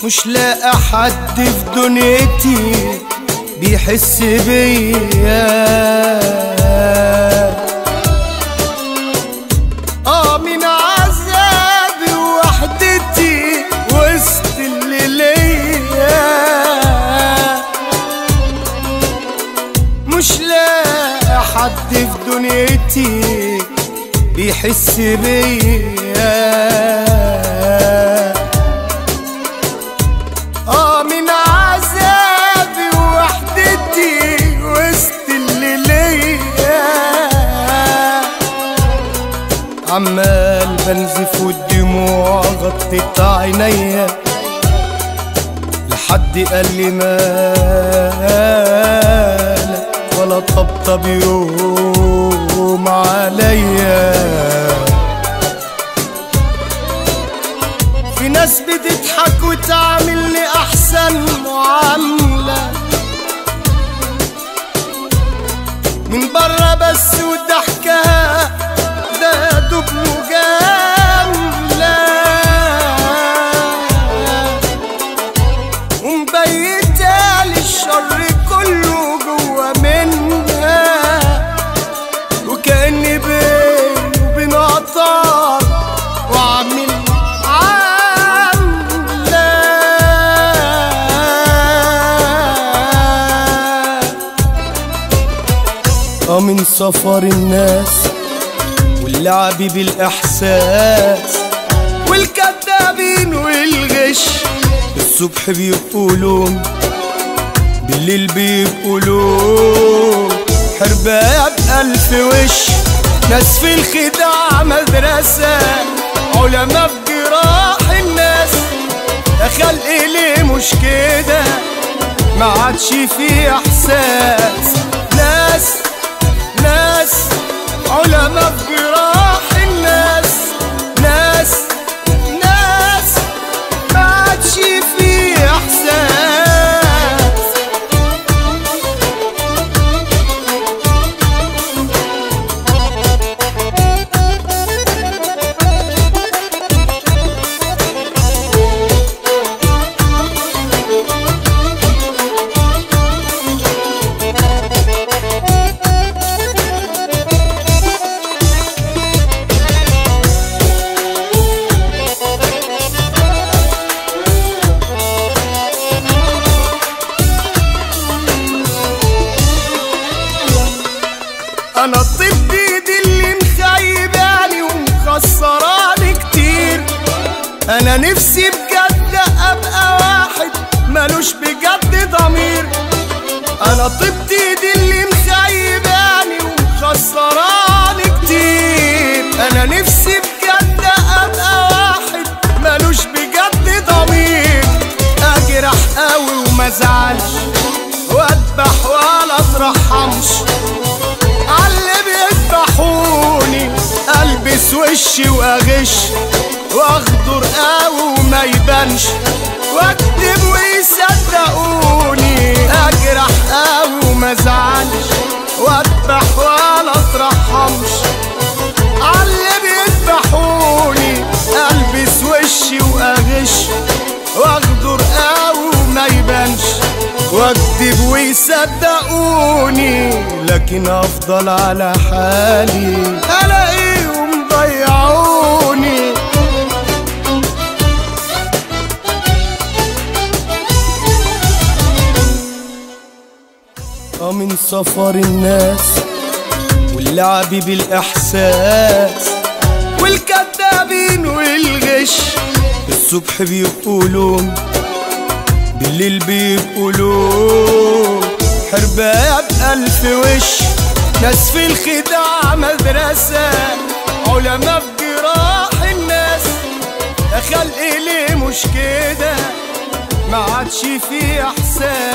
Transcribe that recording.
مش لاقى حد في دنيتي بيحس بيا اه من عذابي ووحدتي وسط اللي ليا مش لاقي حد في دنيتي بيحس بيا اه من عذابي ووحدتي وسط اللي ليا عمال بنزف والدموع غطت عينيا لحد قال لي مالك ولا طبطب يوم عليا في ناس بتضحك وتعمل لي احسن معامله من بره بس وضحكها ده دوب مجامله ومبيتة الشر كله جوا منها وكأني بين وبين عطار وعامل عاملة اه من سفر الناس واللعب بالإحساس والكذابين والغش الصبح بيقولون بالليل بيقولون حرباية بألف وش ناس في الخداع مدرسة علماء في جراح الناس يا خلق ليه مش كده ما عادش في احساس ناس ناس علماء في جراح الناس ناس ناس ما عادش في احساس انا الطب دي اللي مخيباني ومخسراني كتير انا نفسي بجد ابقى واحد ملوش بجد ضمير انا طبتي دي اللي مخيباني ومخسراني كتير انا نفسي بجد ابقى واحد ملوش بجد ضمير اجرح قوي وما ازعلش واذبح ولا اترحمش عاللي بيذبحوني البس وشي واغش واغدر قوي وما يبانش واكتب ويصدقوني اجرح قوي وما ازعلش واذبح ولا اترحمش عاللي بيذبحوني البس وشي واغش واغدر قوي وما يبانش واكذب ويصدقوني لكن افضل على حالي الاقيهم ضيعوني اه من سفر الناس واللعب بالاحساس والكذابين والغش الصبح بيقولون بالليل بيقولون حرباية بألف وش ناس في الخداع مدرسة علماء في جراح الناس يا خلق ليه مش كده ما عادش في احساس